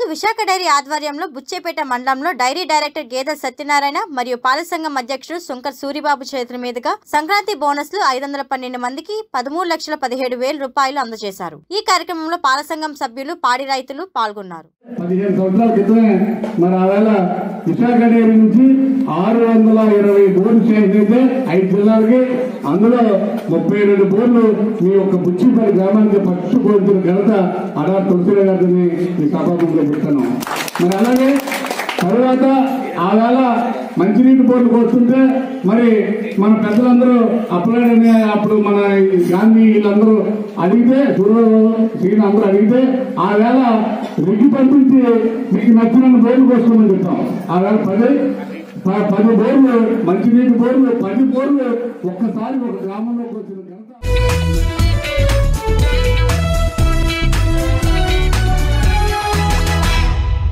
రోజు విశాఖ డైరీ ఆధ్వర్యంలో బుచ్చేపేట మండలంలో డైరీ డైరెక్టర్ గేదె సత్యనారాయణ మరియు పాల సంఘం అధ్యక్షుడు శంకర్ సూరిబాబు చేతుల మీదుగా సంక్రాంతి బోనస్లు ఐదు వందల పన్నెండు మందికి పదమూడు లక్షల పదిహేడు వేల రూపాయలు అందజేశారు ఈ కార్యక్రమంలో పాల సంఘం సభ్యులు పాడి రైతులు పాల్గొన్నారు పదిహేను సంవత్సరాల క్రితమే మరి ఆవేళ విశాఖ డైరీ నుంచి ఆరు వందల ఇరవై బోర్లు చేసినైతే ఐదు జిల్లాలకి అందులో ముప్పై రెండు బోర్లు మీ యొక్క బుచ్చిపల్లి గ్రామానికి ఫస్ట్ పోల్చిన ఘనత అడా తులసిరావు గారిని ఈ సభాముఖంలో చెప్తున్నాం మరి అలాగే తర్వాత ఆవేళ మంచినీటి బోర్లు వస్తుంటే మరి మన పెద్దలందరూ అప్పుడే అప్పుడు మన ఈ గాంధీ వీళ్ళందరూ అడిగితే సూర్యబాబు శ్రీని అందరూ అడిగితే ఆ వేళ రెడ్డి పంపించి మీకు నచ్చిన బోర్లు కోసుకోమని చెప్పాం ఆ వేళ పది ప- పది బోర్లు మంచినీటి బోర్లు పది బోర్లు ఒక్కసారి ఒక గ్రామంలోకి వచ్చిన ఘనత